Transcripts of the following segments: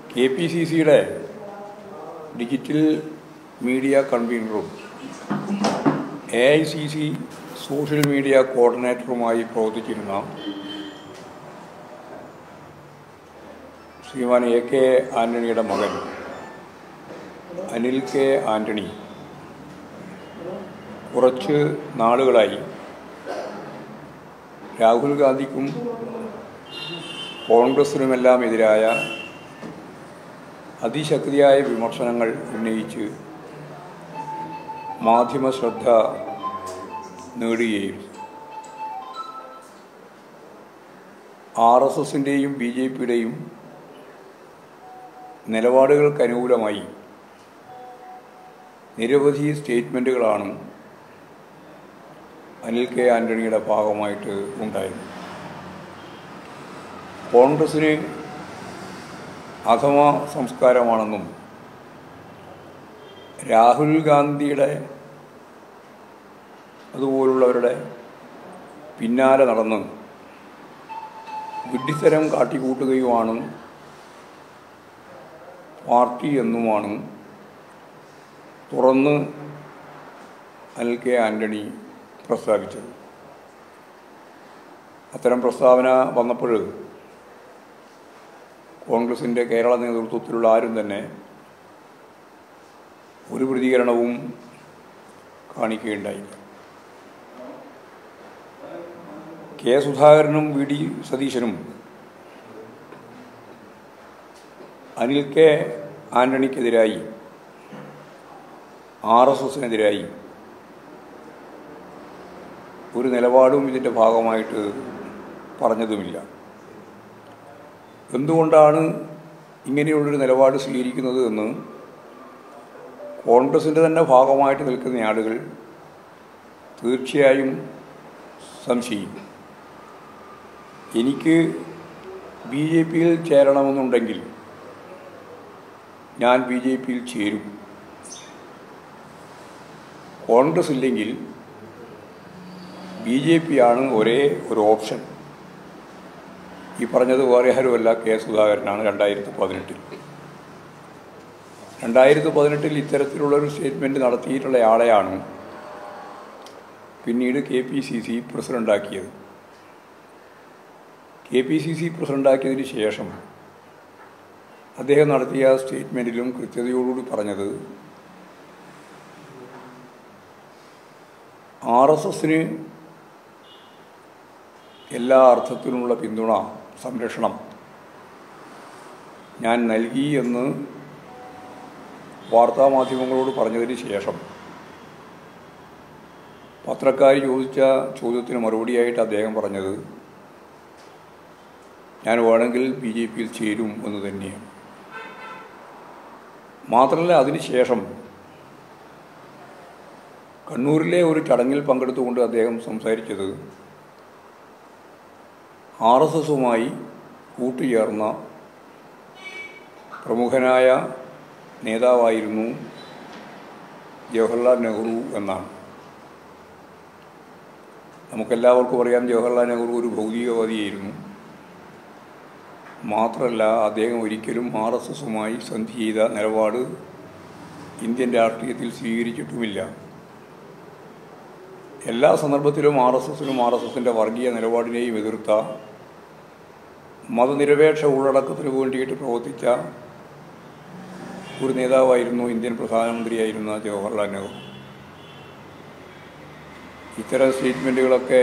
K P C സിയുടെ digital media കൺവീനറും A I C C social media കോർഡിനേറ്ററുമായി പ്രവർത്തിച്ചിരുന്ന ശ്രീമാൻ എ കെ ആൻ്റണിയുടെ മകൻ അനിൽ കെ ആൻ്റണി കുറച്ച് നാളുകളായി രാഹുൽ ഗാന്ധിക്കും കോൺഗ്രസിനുമെല്ലാം എതിരായ അതിശക്തിയായ വിമർശനങ്ങൾ ഉന്നയിച്ച് മാധ്യമ ശ്രദ്ധ നേടുകയും ആർ എസ് എസിൻ്റെയും ബി ജെ പിയുടെയും നിലപാടുകൾക്ക് അനുകൂലമായി നിരവധി സ്റ്റേറ്റ്മെൻറ്റുകളാണ് അനിൽ കെ ആൻ്റണിയുടെ ഭാഗമായിട്ട് ഉണ്ടായത് കോൺഗ്രസ്സിന് അധമ സംസ്കാരമാണെന്നും രാഹുൽ ഗാന്ധിയുടെ അതുപോലുള്ളവരുടെ പിന്നാലെ നടന്ന് വിഡ്ഢിത്തരം കാട്ടിക്കൂട്ടുകയുമാണ് പാർട്ടി എന്നുമാണ് തുറന്ന് അനിൽ കെ ആൻ്റണി പ്രസ്താവിച്ചത് അത്തരം പ്രസ്താവന വന്നപ്പോൾ കോൺഗ്രസിൻ്റെ കേരള നേതൃത്വത്തിലുള്ള ആരും തന്നെ ഒരു പ്രതികരണവും കാണിക്കുകയുണ്ടായില്ല കെ സുധാകരനും വി ഡി സതീശനും അനിൽ കെ ആൻ്റണിക്കെതിരായി ആർ എസ് എസിനെതിരായി ഒരു നിലപാടും ഇതിൻ്റെ ഭാഗമായിട്ട് പറഞ്ഞതുമില്ല എന്തുകൊണ്ടാണ് ഇങ്ങനെയുള്ളൊരു നിലപാട് സ്വീകരിക്കുന്നത് എന്ന് കോൺഗ്രസിൻ്റെ തന്നെ ഭാഗമായിട്ട് നിൽക്കുന്ന ആളുകൾ തീർച്ചയായും സംശയിക്കും എനിക്ക് ബി ജെ പിയിൽ ചേരണമെന്നുണ്ടെങ്കിൽ ഞാൻ ബി ജെ പിയിൽ ചേരും കോൺഗ്രസ് ഇല്ലെങ്കിൽ ബി ജെ പി ആണ് ഒരേ ഒരു ഓപ്ഷൻ ഈ പറഞ്ഞത് വേറെ ആരുമല്ല കെ സുധാകരനാണ് രണ്ടായിരത്തി പതിനെട്ടിൽ രണ്ടായിരത്തി പതിനെട്ടിൽ ഇത്തരത്തിലുള്ളൊരു സ്റ്റേറ്റ്മെൻറ്റ് നടത്തിയിട്ടുള്ള ആളെയാണ് പിന്നീട് കെ പി സി സി പ്രസിഡൻ്റാക്കിയത് കെ പി സി സി പ്രസിഡൻ്റാക്കിയതിന് ശേഷം അദ്ദേഹം നടത്തിയ സ്റ്റേറ്റ്മെൻറ്റിലും കൃത്യതയോടുകൂടി പറഞ്ഞത് ആർ എസ് എസിന് എല്ലാ അർത്ഥത്തിലുമുള്ള പിന്തുണ സംരക്ഷണം ഞാൻ നൽകി എന്ന് വാർത്താമാധ്യമങ്ങളോട് പറഞ്ഞതിന് ശേഷം പത്രക്കാർ ചോദിച്ച ചോദ്യത്തിന് മറുപടിയായിട്ട് അദ്ദേഹം പറഞ്ഞത് ഞാൻ വേണമെങ്കിൽ ബി ജെ പിയിൽ ചേരും എന്ന് തന്നെയാണ് മാത്രമല്ല അതിനുശേഷം കണ്ണൂരിലെ ഒരു ചടങ്ങിൽ പങ്കെടുത്തുകൊണ്ട് അദ്ദേഹം സംസാരിച്ചത് ആർ എസ് എസുമായി കൂട്ടുചേർന്ന പ്രമുഖനായ നേതാവായിരുന്നു ജവഹർലാൽ നെഹ്റു എന്നാണ് നമുക്കെല്ലാവർക്കും അറിയാം ജവഹർലാൽ നെഹ്റു ഒരു ഭൗതികവാദിയായിരുന്നു മാത്രമല്ല അദ്ദേഹം ഒരിക്കലും ആർ എസ് എസുമായി സന്ധി ചെയ്ത നിലപാട് ഇന്ത്യൻ രാഷ്ട്രീയത്തിൽ സ്വീകരിച്ചിട്ടുമില്ല എല്ലാ സന്ദർഭത്തിലും ആർ എസ് എസിനും ആർ എസ് എസിൻ്റെ വർഗീയ നിലപാടിനെയും എതിർത്ത മതനിരപേക്ഷ ഉള്ളടക്കത്തിന് വേണ്ടിയിട്ട് പ്രവർത്തിച്ച ഒരു നേതാവായിരുന്നു ഇന്ത്യൻ പ്രധാനമന്ത്രിയായിരുന്ന ജവഹർലാൽ നെഹ്റു ഇത്തരം സ്റ്റേറ്റ്മെൻറ്റുകളൊക്കെ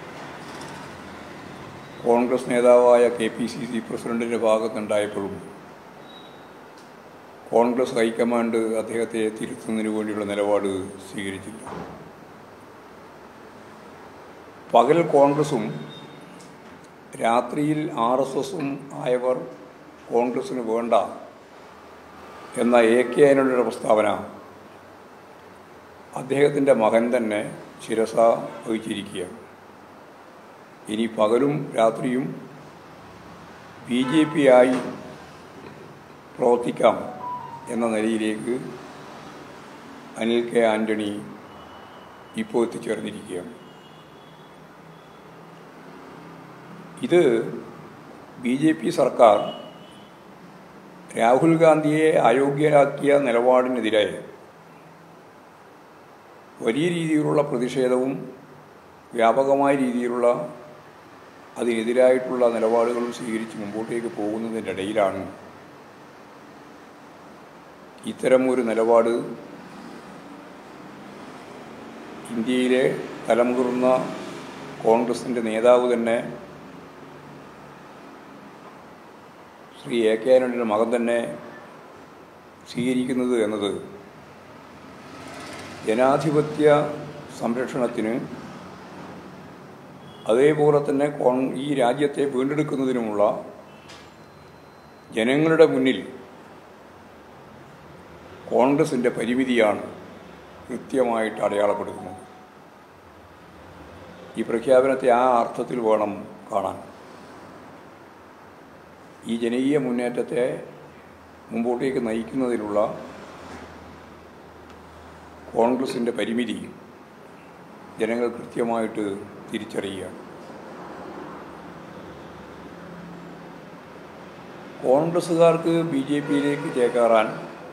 കോൺഗ്രസ് നേതാവായ കെ പി സി സി പ്രസിഡൻറ്റിൻ്റെ ഭാഗത്തുണ്ടായപ്പോഴും കോൺഗ്രസ് ഹൈക്കമാൻഡ് അദ്ദേഹത്തെ തിരുത്തുന്നതിന് വേണ്ടിയുള്ള നിലപാട് സ്വീകരിച്ചില്ല പകൽ കോൺഗ്രസും രാത്രിയിൽ ആർ എസ് എസും ആയവർ കോൺഗ്രസ്സിന് വേണ്ട എന്ന എ കെ ആനയുടെ പ്രസ്താവന അദ്ദേഹത്തിൻ്റെ മകൻ തന്നെ ശിരസ വഹിച്ചിരിക്കുകയാണ് ഇനി പകലും രാത്രിയും ബി ജെ പി ആയി പ്രവർത്തിക്കാം എന്ന നിലയിലേക്ക് അനിൽ കെ ആൻ്റണി ഇപ്പോൾ എത്തിച്ചേർന്നിരിക്കുകയാണ് ഇത് ബി ജെ പി സർക്കാർ രാഹുൽ ഗാന്ധിയെ അയോഗ്യരാക്കിയ നിലപാടിനെതിരെ വലിയ രീതിയിലുള്ള പ്രതിഷേധവും വ്യാപകമായ രീതിയിലുള്ള അതിനെതിരായിട്ടുള്ള നിലപാടുകളും സ്വീകരിച്ച് മുമ്പോട്ടേക്ക് പോകുന്നതിൻ്റെ ഇടയിലാണ് ഇത്തരം ഒരു നിലപാട് ഇന്ത്യയിലെ തലമുതിർന്ന കോൺഗ്രസിൻ്റെ നേതാവ് തന്നെ ശ്രീ എ കെ ആന്റണിയുടെ മകൻ തന്നെ സ്വീകരിക്കുന്നത് എന്നത് ജനാധിപത്യ സംരക്ഷണത്തിന് അതേപോലെ തന്നെ കോൺ ഈ രാജ്യത്തെ വീണ്ടെടുക്കുന്നതിനുമുള്ള ജനങ്ങളുടെ മുന്നിൽ കോൺഗ്രസിൻ്റെ പരിമിതിയാണ് കൃത്യമായിട്ട് അടയാളപ്പെടുത്തുന്നത് ഈ പ്രഖ്യാപനത്തെ ആ അർത്ഥത്തിൽ വേണം കാണാൻ ഈ ജനകീയ മുന്നേറ്റത്തെ മുമ്പോട്ടേക്ക് നയിക്കുന്നതിനുള്ള കോൺഗ്രസിൻ്റെ പരിമിതി ജനങ്ങൾ കൃത്യമായിട്ട് തിരിച്ചറിയുക കോൺഗ്രസ്സുകാർക്ക് ബി ജെ പിയിലേക്ക് ചേക്കാറാൻ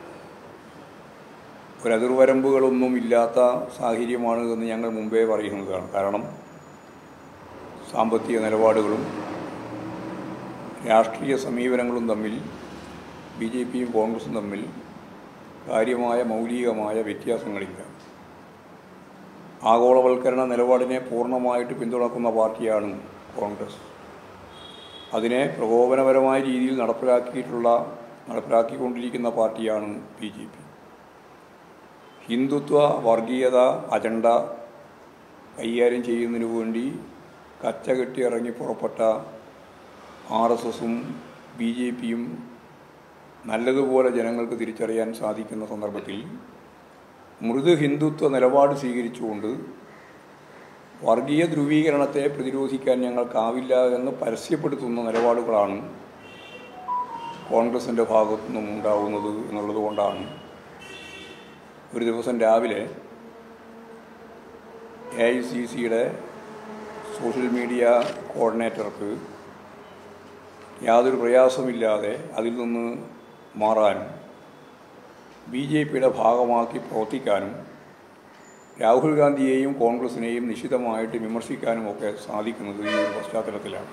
ഒരതിർവരമ്പുകളൊന്നും ഇല്ലാത്ത സാഹചര്യമാണ് എന്ന് ഞങ്ങൾ മുമ്പേ പറയുന്നതാണ് കാരണം സാമ്പത്തിക നിലപാടുകളും രാഷ്ട്രീയ സമീപനങ്ങളും തമ്മിൽ ബി ജെ പിയും കോൺഗ്രസും തമ്മിൽ കാര്യമായ മൗലികമായ വ്യത്യാസങ്ങളില്ല ആഗോളവൽക്കരണ നിലപാടിനെ പൂർണ്ണമായിട്ട് പിന്തുണക്കുന്ന പാർട്ടിയാണ് കോൺഗ്രസ് അതിനെ പ്രകോപനപരമായ രീതിയിൽ നടപ്പിലാക്കിയിട്ടുള്ള നടപ്പിലാക്കിക്കൊണ്ടിരിക്കുന്ന പാർട്ടിയാണ് ബി ജെ പി ഹിന്ദുത്വ വർഗീയത അജണ്ട കൈകാര്യം ചെയ്യുന്നതിനു വേണ്ടി കച്ചകെട്ടി ഇറങ്ങി പുറപ്പെട്ട ആർ എസ് എസും ബി ജെ പിയും നല്ലതുപോലെ ജനങ്ങൾക്ക് തിരിച്ചറിയാൻ സാധിക്കുന്ന സന്ദർഭത്തിൽ മൃദു ഹിന്ദുത്വ നിലപാട് സ്വീകരിച്ചുകൊണ്ട് വർഗീയ ധ്രുവീകരണത്തെ പ്രതിരോധിക്കാൻ ഞങ്ങൾക്കാവില്ല എന്ന് പരസ്യപ്പെടുത്തുന്ന നിലപാടുകളാണ് കോൺഗ്രസിൻ്റെ ഭാഗത്തു നിന്നും ഉണ്ടാവുന്നത് എന്നുള്ളത് കൊണ്ടാണ് ഒരു ദിവസം രാവിലെ എ ഐ സി സിയുടെ സോഷ്യൽ മീഡിയ കോർഡിനേറ്റർക്ക് യാതൊരു പ്രയാസമില്ലാതെ അതിൽ നിന്ന് മാറാനും ബി ജെ പിയുടെ ഭാഗമാക്കി പ്രവർത്തിക്കാനും രാഹുൽ ഗാന്ധിയെയും കോൺഗ്രസിനെയും നിശിതമായിട്ട് വിമർശിക്കാനും ഒക്കെ സാധിക്കുന്നത് ഈ ഒരു പശ്ചാത്തലത്തിലാണ്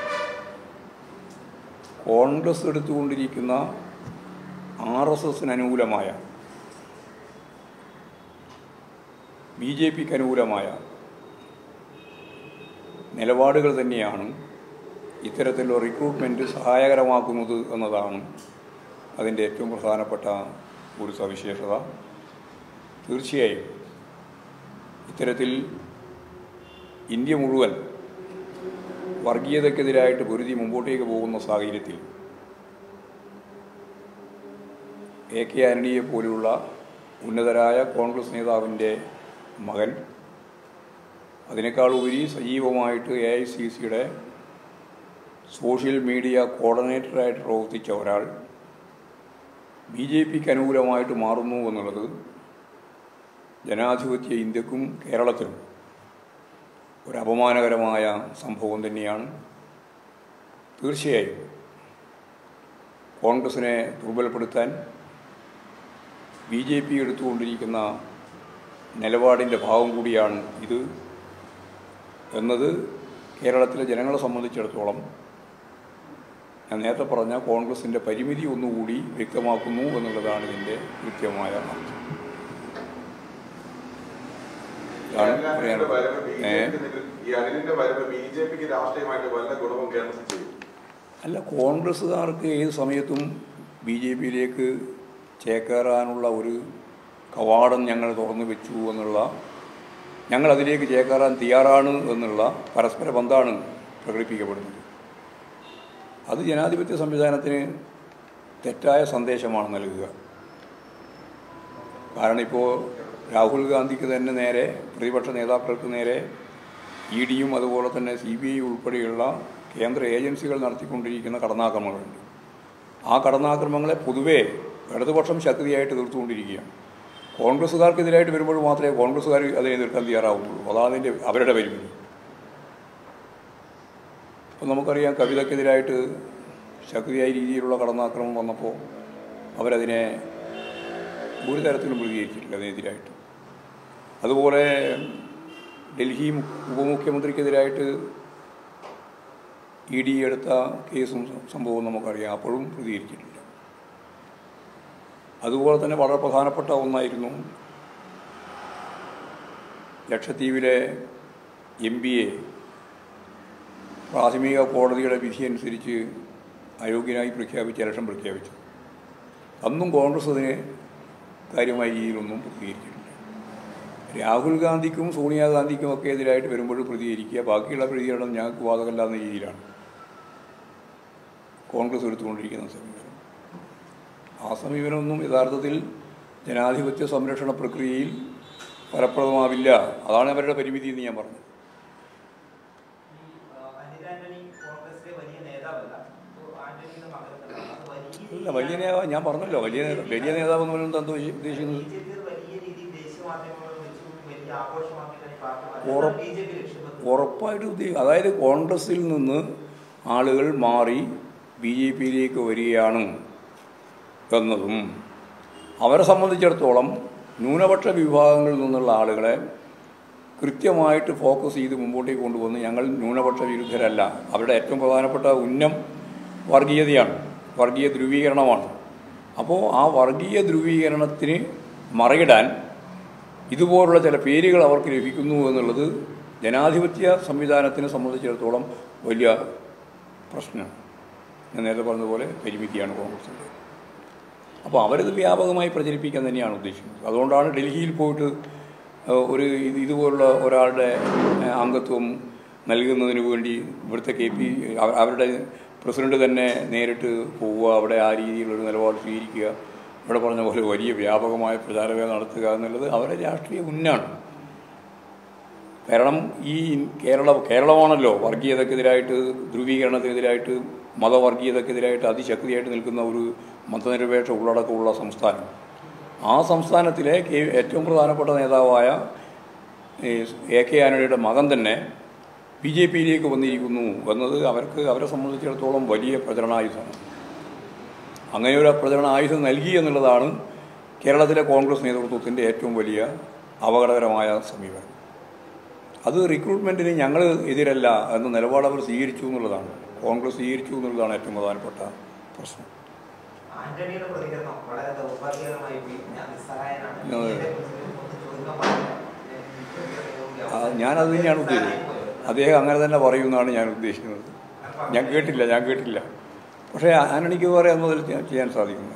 കോൺഗ്രസ് എടുത്തുകൊണ്ടിരിക്കുന്ന ആർ എസ് എസിന് അനുകൂലമായ ബി ജെ പിക്ക് അനുകൂലമായ നിലപാടുകൾ തന്നെയാണ് ഇത്തരത്തിലുള്ള റിക്രൂട്ട്മെൻറ്റ് സഹായകരമാക്കുന്നത് എന്നതാണ് അതിൻ്റെ ഏറ്റവും പ്രധാനപ്പെട്ട ഒരു സവിശേഷത തീർച്ചയായും ഇത്തരത്തിൽ ഇന്ത്യ മുഴുവൻ വർഗീയതയ്ക്കെതിരായിട്ട് പൊരുതി മുമ്പോട്ടേക്ക് പോകുന്ന സാഹചര്യത്തിൽ എ കെ ആന്റണിയെ പോലെയുള്ള ഉന്നതരായ കോൺഗ്രസ് നേതാവിൻ്റെ മകൻ അതിനേക്കാൾ ഉപരി സജീവമായിട്ട് എ ഐ സി സിയുടെ സോഷ്യൽ മീഡിയ കോർഡിനേറ്ററായിട്ട് പ്രവർത്തിച്ച ഒരാൾ ബി ജെ പിക്ക് അനുകൂലമായിട്ട് മാറുന്നു എന്നുള്ളത് ജനാധിപത്യ ഇന്ത്യക്കും കേരളത്തിനും ഒരു അപമാനകരമായ സംഭവം തന്നെയാണ് തീർച്ചയായും കോൺഗ്രസിനെ ദുർബലപ്പെടുത്താൻ ബി ജെ പി എടുത്തുകൊണ്ടിരിക്കുന്ന നിലപാടിൻ്റെ ഭാഗം കൂടിയാണ് ഇത് എന്നത് കേരളത്തിലെ ജനങ്ങളെ സംബന്ധിച്ചിടത്തോളം ഞാൻ നേരത്തെ പറഞ്ഞ കോൺഗ്രസിൻ്റെ പരിമിതി ഒന്നുകൂടി വ്യക്തമാക്കുന്നു എന്നുള്ളതാണ് ഇതിൻ്റെ കൃത്യമായ അർത്ഥം ഇതാണ് പറയാനുള്ളത് ഏ ഈ അനിലിന്റെ വരവ് ബി ജെ പിക്ക് രാഷ്ട്രീയമായിട്ട് വല്ല ഗുണവും കേരളത്തിൽ ചെയ്യും അല്ല കോൺഗ്രസ്സുകാർക്ക് ഏത് സമയത്തും ബി ജെ പിയിലേക്ക് ചേക്കേറാനുള്ള ഒരു കവാടം ഞങ്ങൾ തുറന്നു വെച്ചു എന്നുള്ള ഞങ്ങൾ അതിലേക്ക് ചേക്കേറാൻ തയ്യാറാണ് എന്നുള്ള പരസ്പര ബന്ധമാണ് പ്രകടിപ്പിക്കപ്പെടുന്നത് അത് ജനാധിപത്യ സംവിധാനത്തിന് തെറ്റായ സന്ദേശമാണ് നൽകുക കാരണം ഇപ്പോൾ രാഹുൽ ഗാന്ധിക്ക് തന്നെ നേരെ പ്രതിപക്ഷ നേതാക്കൾക്ക് നേരെ ഇ ഡിയും അതുപോലെ തന്നെ സി ബി ഐ ഉൾപ്പെടെയുള്ള കേന്ദ്ര ഏജൻസികൾ നടത്തിക്കൊണ്ടിരിക്കുന്ന കടന്നാക്രമണങ്ങളുണ്ട് ആ കടന്നാക്രമണങ്ങളെ പൊതുവേ ഇടതുപക്ഷം ശക്തിയായിട്ട് എതിർത്തുകൊണ്ടിരിക്കുകയാണ് കോൺഗ്രസ്സുകാർക്കെതിരായിട്ട് വരുമ്പോൾ മാത്രമേ കോൺഗ്രസ്സുകാർ അതിനെ എതിർക്കാൻ തയ്യാറാവുള്ളൂ അതാണ് അതിൻ്റെ അവരുടെ പരിമിതി ഇപ്പം നമുക്കറിയാം കവിതയ്ക്കെതിരായിട്ട് ശക്തിയായ രീതിയിലുള്ള കടന്നാക്രമണം വന്നപ്പോൾ അവരതിനെ ഒരു തരത്തിലും പ്രതികരിച്ചിട്ടില്ല അതിനെതിരായിട്ട് അതുപോലെ ഡൽഹി മു- ഉപമുഖ്യമന്ത്രിക്കെതിരായിട്ട് ഇ ഡി എടുത്ത കേസും സംഭവവും നമുക്കറിയാം അപ്പോഴും പ്രതികരിച്ചിട്ടില്ല അതുപോലെ തന്നെ വളരെ പ്രധാനപ്പെട്ട ഒന്നായിരുന്നു ലക്ഷദ്വീപിലെ എം ബി എ പ്രാഥമിക കോടതിയുടെ വിധി അനുസരിച്ച് അയോഗ്യനായി പ്രഖ്യാപിച്ച് ഇലക്ഷൻ പ്രഖ്യാപിച്ചു അന്നും കോൺഗ്രസ് അതിനെ കാര്യമായ രീതിയിലൊന്നും പ്രതികരിച്ചിട്ടില്ല രാഹുൽ ഗാന്ധിക്കും സോണിയാഗാന്ധിക്കും ഒക്കെ എതിരായിട്ട് വരുമ്പോൾ പ്രതികരിക്കുക ബാക്കിയുള്ള പ്രതികരണം ഞങ്ങൾക്ക് ബാധകമല്ല എന്ന രീതിയിലാണ് കോൺഗ്രസ് എടുത്തുകൊണ്ടിരിക്കുന്ന സമീപനം ആ സമീപനമൊന്നും യഥാർത്ഥത്തിൽ ജനാധിപത്യ സംരക്ഷണ പ്രക്രിയയിൽ ഫലപ്രദമാവില്ല അതാണ് അവരുടെ പരിമിതി എന്ന് ഞാൻ പറഞ്ഞു അനിൽ ആന്റണി കോൺഗ്രസിലെ വലിയ നേതാവല്ല അപ്പോൾ ആന്റണിയുടെ മകനല്ല അത് വലിയ ഇല്ല വലിയ നേതാവ് ഞാൻ പറഞ്ഞല്ലോ വലിയ വലിയ നേതാവ് എന്ന് പറയുന്നത് എന്താ ഉദ്ദേശി- ഉദ്ദേശിക്കുന്നത് ബി ജെ പി വലിയ രീതിയിൽ ദേശീയ മാധ്യമങ്ങൾ വെച്ച് വലിയ ആഘോഷമാക്കി പാർട്ടി ഉറപ്പ്- ബി ജെ പി ലക്ഷ്യപ്പെട്ടു ഉറപ്പായിട്ട് ഉദ്ദേ- അതായത് കോൺഗ്രസിൽ നിന്ന് ആളുകൾ മാറി ബി ജെ പിയിലേക്ക് വരികയാണ് എന്നതും അവരെ സംബന്ധിച്ചിടത്തോളം ന്യൂനപക്ഷ വിഭാഗങ്ങളിൽ നിന്നുള്ള ആളുകളെ കൃത്യമായിട്ട് ഫോക്കസ് ചെയ്ത് മുമ്പോട്ടേക്ക് കൊണ്ടുവന്ന് ഞങ്ങൾ ന്യൂനപക്ഷ വിരുദ്ധരല്ല അവരുടെ ഏറ്റവും പ്രധാനപ്പെട്ട ഉന്നം വർഗീയതയാണ് വർഗീയ ധ്രുവീകരണമാണ് അപ്പോൾ ആ വർഗീയ ധ്രുവീകരണത്തിന് മറികടാൻ ഇതുപോലുള്ള ചില പേരുകൾ അവർക്ക് ലഭിക്കുന്നു എന്നുള്ളത് ജനാധിപത്യ സംവിധാനത്തിനെ സംബന്ധിച്ചിടത്തോളം വലിയ പ്രശ്നമാണ് ഞാൻ നേരത്തെ പറഞ്ഞതുപോലെ പരിമിതിയാണ് കോൺഗ്രസിൻ്റെ അപ്പോൾ അവരത് വ്യാപകമായി പ്രചരിപ്പിക്കാൻ തന്നെയാണ് ഉദ്ദേശിക്കുന്നത് അതുകൊണ്ടാണ് ഡൽഹിയിൽ പോയിട്ട് ഏഹ്, ഒരു ഇത് ഇതുപോലുള്ള ഒരാളുടെ ഏഹ്, അംഗത്വം നൽകുന്നതിന് വേണ്ടി ഇവിടുത്തെ കെ പി അവരുടെ പ്രസിഡന്റ് തന്നെ നേരിട്ട് പോവുക അവിടെ ആ രീതിയിലൊരു നിലപാട് സ്വീകരിക്കുക ഇവിടെ പറഞ്ഞ പോലെ വലിയ വ്യാപകമായ പ്രചാരവേല നടത്തുക എന്നുള്ളത് അവരുടെ രാഷ്ട്രീയ ഉന്നാണ് കാരണം ഈ കേരള കേരളമാണല്ലോ വർഗീയതക്കെതിരായിട്ട് ധ്രുവീകരണത്തിനെതിരായിട്ട് മതവർഗീയതക്കെതിരായിട്ട് അതിശക്തിയായിട്ട് നിൽക്കുന്ന ഒരു മതനിരപേക്ഷ ഉള്ളടക്കമുള്ള സംസ്ഥാനം ആ സംസ്ഥാനത്തിലെ കെ- ഏറ്റവും പ്രധാനപ്പെട്ട നേതാവായ ഈ എ കെ ആന്റണിയുടെ മകൻ തന്നെ ബി ജെ പിയിലേക്ക് വന്നിരിക്കുന്നു എന്നത് അവർക്ക് അവരെ സംബന്ധിച്ചിടത്തോളം വലിയ പ്രചരണായുധമാണ് അങ്ങനെ ഒരു പ്രചരണ ആയുധം നൽകി എന്നുള്ളതാണ് കേരളത്തിലെ കോൺഗ്രസ് നേതൃത്വത്തിൻ്റെ ഏറ്റവും വലിയ അപകടകരമായ സമീപനം അത് റിക്രൂട്ട്മെൻറ്റിന് ഞങ്ങൾ എതിരല്ല എന്ന നിലപാട് അവർ സ്വീകരിച്ചു എന്നുള്ളതാണ് കോൺഗ്രസ് സ്വീകരിച്ചു എന്നുള്ളതാണ് ഏറ്റവും പ്രധാനപ്പെട്ട പ്രശ്നം ആന്റണിയുടെ പ്രതികരണം വളരെ ദൗർഭാഗ്യകരമായി പോയി ഞാൻ നിസ്സഹായനാണ് അതെ. ഇതിനെക്കുറിച്ച് ഒന്നും ചോദിക്കാൻ പാടില്ല. ആ, ഞാനത് തന്നെയാണ് ഉദ്ദേശിച്ചത് അദ്ദേഹം അങ്ങനെ തന്നെ പറയുമെന്നാണ് ഞാൻ ഉദ്ദേശിക്കുന്നത് ഞാൻ കേട്ടില്ല ഞാൻ കേട്ടില്ല പക്ഷേ ആന്റണിക്ക് വേറെ ഒന്നും ചെയ്യാൻ സാധിക്കുന്നില്ല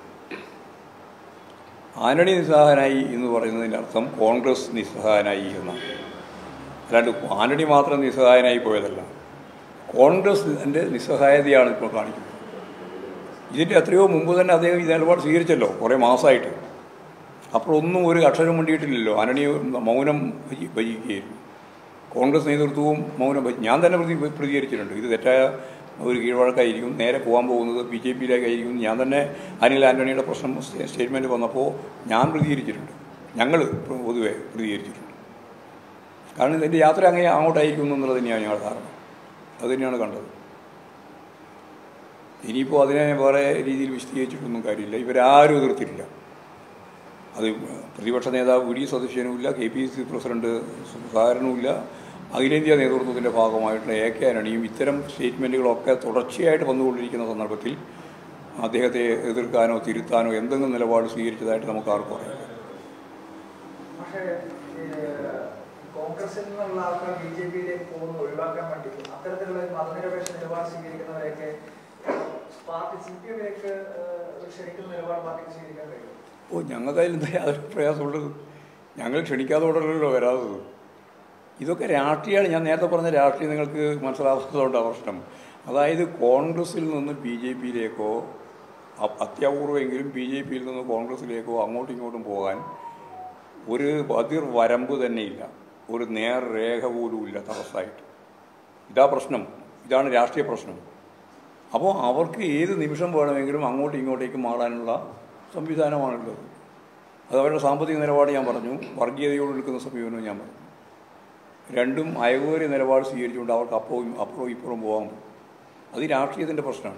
ആന്റണി നിസ്സഹായനായി എന്ന് പറയുന്നതിൻ്റെ അർത്ഥം കോൺഗ്രസ് നിസ്സഹായനായി എന്നാണ് അല്ലാണ്ട് ആന്റണി മാത്രം നിസ്സഹായനായി പോയതല്ല കോൺഗ്രസ് എൻ്റെ നിസ്സഹായതയാണ് ഇപ്പോൾ കാണിക്കുന്നത് ഇതിൻ്റെ എത്രയോ മുമ്പ് തന്നെ അദ്ദേഹം ഈ നിലപാട് സ്വീകരിച്ചല്ലോ കുറേ മാസമായിട്ട് അപ്പോഴൊന്നും ഒരു അക്ഷരം വേണ്ടിയിട്ടില്ലല്ലോ ആന്റണി മൗനം ഭജി- ഭജിക്കുകയായിരുന്നു കോൺഗ്രസ് നേതൃത്വവും മൗനം ഭജി ഞാൻ തന്നെ പ്രതി പ്രതികരിച്ചിട്ടുണ്ട് ഇത് തെറ്റായ ഒരു കീഴ്വഴക്കായിരിക്കും നേരെ പോകാൻ പോകുന്നത് ബി ജെ പിയിലേക്കായിരിക്കും ഞാൻ തന്നെ അനിൽ ആന്റണിയുടെ പ്രശ്നം സ്റ്റേറ്റ്മെൻറ്റ് വന്നപ്പോൾ ഞാൻ പ്രതികരിച്ചിട്ടുണ്ട് ഞങ്ങൾ പൊതുവെ പ്രതികരിച്ചിട്ടുണ്ട് കാരണം ഇതിൻ്റെ യാത്ര അങ്ങനെ അങ്ങോട്ടായിരിക്കും എന്നുള്ളത് തന്നെയാണ് ഞങ്ങളുടെ ധാരണ അത് തന്നെയാണ് കണ്ടത് ഇനിയിപ്പോൾ അതിനെ വേറെ രീതിയിൽ വിശദീകരിച്ചിട്ടൊന്നും കാര്യമില്ല ഇവരാരും എതിർത്തിട്ടില്ല അത് പ്രതിപക്ഷ നേതാവ് വി ഡി സതീശനുമില്ല കെ പി സി പ്രസിഡന്റ് സുധാകരനുമില്ല അഖിലേന്ത്യാ നേതൃത്വത്തിൻ്റെ ഭാഗമായിട്ടുള്ള എ കെ ആന്റണിയും ഇത്തരം സ്റ്റേറ്റ്മെൻറ്റുകളൊക്കെ തുടർച്ചയായിട്ട് വന്നുകൊണ്ടിരിക്കുന്ന സന്ദർഭത്തിൽ അദ്ദേഹത്തെ എതിർക്കാനോ തിരുത്താനോ എന്തെങ്കിലും നിലപാട് സ്വീകരിച്ചതായിട്ട് നമുക്ക് ആർക്കും അറിയില്ല പക്ഷേ ഏഹ്, കോൺഗ്രസിൽ നിന്നുള്ള ആൾക്കാർ ബി ജെ പിയിലേക്ക് പോകുന്നത് ഒഴിവാക്കാൻ വേണ്ടി അത്തരത്തിലുള്ള ഒരു മതനിരപേക്ഷ നിലപാട് സ്വീകരിക്കുന്നവരെയൊക്കെ പാർട്ടി സി പി എമ്മിലേക്ക് ക്ഷണിക്കുന്ന നിലപാട് പാർട്ടിക്ക് സ്വീകരിക്കാൻ കഴിയും ഓ ഞങ്ങൾക്ക് അതിലെന്താ യാതൊരു പ്രയാസമുള്ളത് ഞങ്ങൾ ക്ഷണിക്കാതോടല്ലോ വരാത്തത് ഇതൊക്കെ രാഷ്ട്രീയമാണ് ഞാൻ നേരത്തെ പറഞ്ഞ രാഷ്ട്രീയം നിങ്ങൾക്ക് മനസ്സിലാവാത്തതുകൊണ്ടാണ് പ്രശ്നം അതായത് കോൺഗ്രസിൽ നിന്ന് ബി ജെ പിയിലേക്കോ അ- അത്യപൂർവമെങ്കിലും ബി ജെ പിയിൽ നിന്ന് കോൺഗ്രസിലേക്കോ അങ്ങോട്ടും ഇങ്ങോട്ടും പോകാൻ ഒരു അതിർ വരമ്പ് തന്നെയില്ല ഒരു നേർരേഖ പോലും ഇല്ല തടസ്സമായിട്ട് ഇതാ പ്രശ്നം ഇതാണ് രാഷ്ട്രീയ പ്രശ്നം അപ്പോൾ അവർക്ക് ഏത് നിമിഷം വേണമെങ്കിലും അങ്ങോട്ടും ഇങ്ങോട്ടേക്ക് മാറാനുള്ള സംവിധാനമാണുള്ളത് അത് അവരുടെ സാമ്പത്തിക നിലപാട് ഞാൻ പറഞ്ഞു വർഗീയതയോട് നിൽക്കുന്ന സമീപനവും ഞാൻ പറഞ്ഞു രണ്ടും അയവേറിയ നിലപാട് സ്വീകരിച്ചുകൊണ്ട് അവർക്ക് അപ്പുറവും അപ്പുറവും ഇപ്പുറവും പോകാൻ പറ്റും അത് ഈ രാഷ്ട്രീയത്തിൻ്റെ പ്രശ്നമാണ്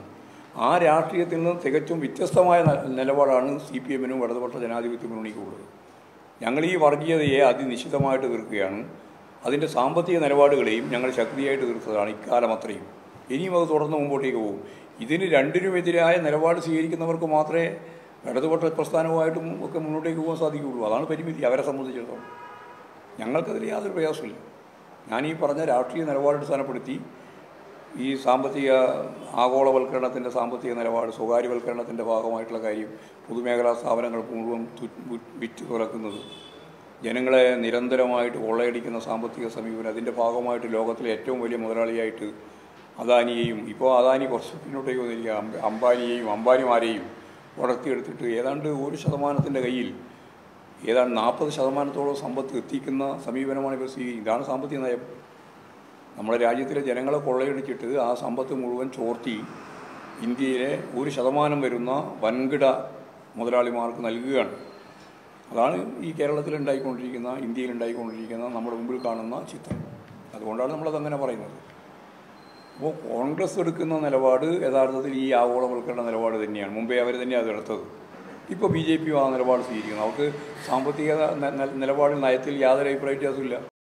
ആ രാഷ്ട്രീയത്തിൽ നിന്ന് തികച്ചും വ്യത്യസ്തമായ ന- നിലപാടാണ് സി പി എമ്മിനും ഇടതുപക്ഷ ജനാധിപത്യ മുന്നണിക്കുള്ളത് ഞങ്ങൾ ഈ വർഗീയതയെ അതിനിശ്ചിതമായിട്ട് തീർക്കുകയാണ് അതിൻ്റെ സാമ്പത്തിക നിലപാടുകളെയും ഞങ്ങൾ ശക്തിയായിട്ട് തീർത്തതാണ് ഇക്കാലം അത്രയും ഇനിയും അത് തുടർന്ന് മുമ്പോട്ടേക്ക് പോകും ഇതിന് രണ്ടിനുമെതിരായ നിലപാട് സ്വീകരിക്കുന്നവർക്ക് മാത്രമേ ഇടതുപക്ഷ പ്രസ്ഥാനവുമായിട്ടും ഒക്കെ മുന്നോട്ടേക്ക് പോകാൻ സാധിക്കുകയുള്ളൂ അതാണ് പരിമിതി അവരെ സംബന്ധിച്ചിടത്തോളം ഞങ്ങൾക്കതിൽ യാതൊരു പ്രയാസമില്ല ഞാൻ ഈ പറഞ്ഞ രാഷ്ട്രീയ നിലപാട് അടിസ്ഥാനപ്പെടുത്തി ഈ സാമ്പത്തിക ആഗോളവൽക്കരണത്തിൻ്റെ സാമ്പത്തിക നിലപാട് സ്വകാര്യവൽക്കരണത്തിൻ്റെ ഭാഗമായിട്ടുള്ള കാര്യം പൊതുമേഖലാ സ്ഥാപനങ്ങൾക്ക് മുഴുവൻ തു- വി- വിറ്റ് തുറക്കുന്നത് ജനങ്ങളെ നിരന്തരമായിട്ട് കൊള്ളയടിക്കുന്ന സാമ്പത്തിക സമീപനം അതിൻ്റെ ഭാഗമായിട്ട് ലോകത്തിലെ ഏറ്റവും വലിയ മുതലാളിയായിട്ട് അദാനിയെയും ഇപ്പോൾ അദാനി കുറച്ച് പിന്നോട്ടേക്ക് വന്നിരിക്കുക അംബ- അംബാനിയെയും അംബാനിമാരെയും വളർത്തിയെടുത്തിട്ട് ഏതാണ്ട് ഒരു ശതമാനത്തിൻ്റെ കയ്യിൽ ഏതാണ്ട് നാൽപ്പത് ശതമാനത്തോളം സമ്പത്ത് എത്തിക്കുന്ന സമീപനമാണ് ഇവർ സ്വീകരിക്കുന്നത് ഇതാണ് സാമ്പത്തിക നയം നമ്മുടെ രാജ്യത്തിലെ ജനങ്ങളെ കൊള്ളയടിച്ചിട്ട് ആ സമ്പത്ത് മുഴുവൻ ചോർത്തി ഇന്ത്യയിലെ ഒരു ശതമാനം വരുന്ന വൻകിട മുതലാളിമാർക്ക് നൽകുകയാണ് അതാണ് ഈ കേരളത്തിൽ ഉണ്ടായിക്കൊണ്ടിരിക്കുന്ന ഇന്ത്യയിൽ ഉണ്ടായിക്കൊണ്ടിരിക്കുന്ന നമ്മുടെ മുമ്പിൽ കാണുന്ന ചിത്രം അതുകൊണ്ടാണ് നമ്മളത് അങ്ങനെ പറയുന്നത് അപ്പോൾ കോൺഗ്രസ് എടുക്കുന്ന നിലപാട് യഥാർത്ഥത്തിൽ ഈ ആഗോളവൽക്കരണ നിലപാട് തന്നെയാണ് മുമ്പേ അവർ തന്നെയാണ് അത് എടുത്തത് ഇപ്പോൾ ബി ജെ പി ആ നിലപാട് സ്വീകരിക്കുന്നത് അവർക്ക് സാമ്പത്തിക ന- ന- നിലപാടിൽ നയത്തിൽ യാതൊരു അഭിപ്രായ വ്യത്യാസമില്ല